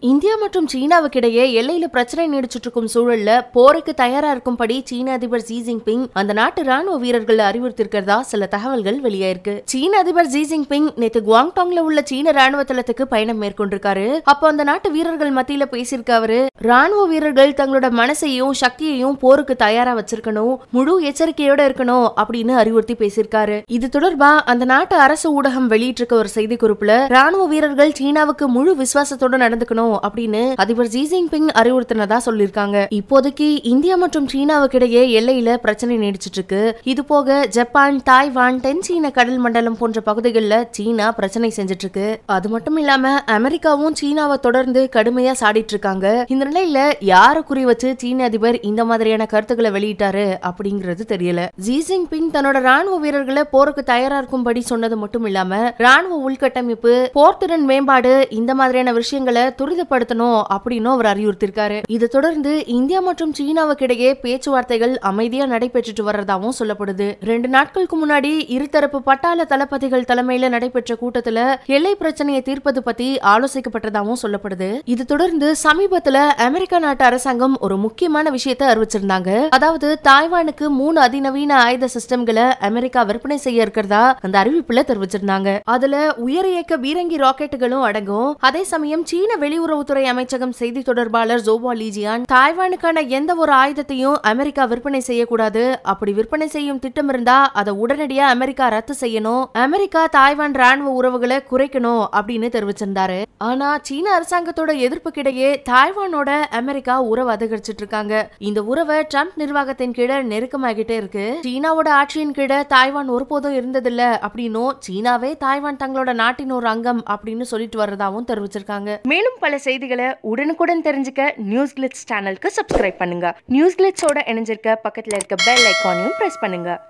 India மற்றும் சீனாவுக்கிடையே எல்லையில பிரச்சனை நீடிச்சிட்டு இருக்கும் சூழல்ல போருக்கு தயாரா இருக்கும்படி சீன அதிபர் ஜி ஜின்பிங் அந்த நாட்டு ராணுவ வீரர்களை அறிவுறுத்திருக்கிறதா சில தகவல்கள் வெளியாயிருக்கு சீன அதிபர் ஜி ஜின்பிங் நேத்து குவாங்டாங்ல உள்ள சீன ராணுவ தளத்துக்கு பயணம் மேற்கொண்டிருக்காரு அப்போ அந்த நாட்டு வீரர்கள் மத்தியில பேசியிருக்க அவரு ராணுவ வீரர்கள் தங்களோட மனசையும் சக்தியையும் போருக்கு தயாரா வச்சிருக்கணும் முழு எச்சரிக்கையோட இருக்கணும் அப்படின்னு அறிவுறுத்தி பேசியிருக்காரு இது தொடர்பா அந்த நாட்டு அரசு ஊடகம் வெளியிட்டிருக்க ஒரு செய்தி குறிப்புல ராணுவ வீரர்கள் சீனாவுக்கு முழு விசுவாசத்தோட நடந்துக்கணும் அப்படின்னு அதிபர் ஜி ஜின்பிங் அறிவுறுத்தினதா சொல்லியிருக்காங்க இப்போதைக்கு இந்தியா மற்றும் சீனாவுக்கு இடையே எல்லையில பிரச்சனை நீடிச்சிட்டு இருக்கு இது போக ஜப்பான் தாய்வான் தென் சீன கடல் மண்டலம் போன்ற பகுதிகளில் சீனா பிரச்சனை செஞ்சுட்டு இருக்கு அது மட்டும் இல்லாம அமெரிக்காவும் சீனாவை தொடர்ந்து கடுமையா சாடிட்டு இருக்காங்க இந்த நிலையில யார குறி வச்சு சீன அதிபர் இந்த மாதிரியான கருத்துக்களை வெளியிட்டாரு அப்படிங்கிறது தெரியல ஜி ஜின்பிங் தன்னோட ராணுவ வீரர்களை போருக்கு தயாரா இருக்கும்படி சொன்னது மட்டும் இல்லாம ராணுவ உள்கட்டமைப்பு போர்த்திறன் மேம்பாடு இந்த மாதிரியான விஷயங்களை துரிதப்படுத்தணும் அப்படின்னு அவர் அறிவுறுத்திருக்காரு இதை தொடர்ந்து இந்தியா மற்றும் சீனாவுக்கு இடையே பேச்சுவார்த்தைகள் அமைதியா நடைபெற்றுட்டு வர்றதாவும் சொல்லப்படுது ரெண்டு நாட்களுக்கு முன்னாடி இருதரப்பு பட்டாள தளபதிகள் தலைமையில நடைபெற்ற கூட்டத்துல எல்லை பிரச்சனையை தீர்ப்பது பத்தி ஆலோசிக்கப்பட்டதாகவும் சொல்லப்படுது இது தொடர்ந்து சமீபத்துல அமெரிக்கா நாட்டு அரசாங்கம் ஒரு முக்கியமான விஷயத்தை அறிவிச்சிருந்தாங்க அதாவது தாய்வானுக்கு மூணு அதிநவீன ஆயுத சிஸ்டம்களை அமெரிக்கா விற்பனை செய்ய இருக்கிறதா அந்த அறிவிப்புல தெரிவிச்சிருந்தாங்க அதுல உயர் இயக்க பீரங்கி ராக்கெட்டுகளும் அடங்கும் அதே சமயம் சீன வெளியுறவுத்துறை அமைச்சகம் செய்தி தொடர்பாளர் ஜோபா லீஜியான் தாய்வானுக்கான எந்த ஒரு ஆயுதத்தையும் அமெரிக்கா விற்பனை செய்யக்கூடாது அப்படி விற்பனை செய்யும் திட்டம் இருந்தா அதை உடனடியா அமெரிக்கா ரத்து செய்யணும் அமெரிக்கா தாய்வான் ராணுவ உறவுகளை குறைக்கணும் அப்படின்னு தெரிவிச்சிருந்தாரு ஆனா சீன அரசாங்கத்தோட எதிர்ப்புக்கிடையே தாய்வானோட அமெரிக்கா உறவு அதிகரிச்சிட்டு இருக்காங்க இந்த உறவை ட்ரம்ப் நிர்வாகத்தின் கீழ நெருக்கமாகிட்டே இருக்கு சீனாவோட ஆட்சியின் கீழ தாய்வான் ஒருபோதும் இருந்ததில்ல அப்படின்னும் சீனாவே தாய்வான் தங்களோட நாட்டின் ஒரு அங்கம் அப்படின்னு சொல்லிட்டு வர்றதாவும் தெரிவிச்சிருக்காங்க மேலும் பல செய்திகளை உடனுக்குடன் தெரிஞ்சுக்க நியூஸ் கிளிட்ஸ் சேனலுக்கு சப்ஸ்கிரைப் பண்ணுங்க நியூஸ் கிளிட்ஸோட இணைஞ்சிருக்க பக்கத்துல இருக்க பெல் ஐக்கானையும் பிரஸ் பண்ணுங்க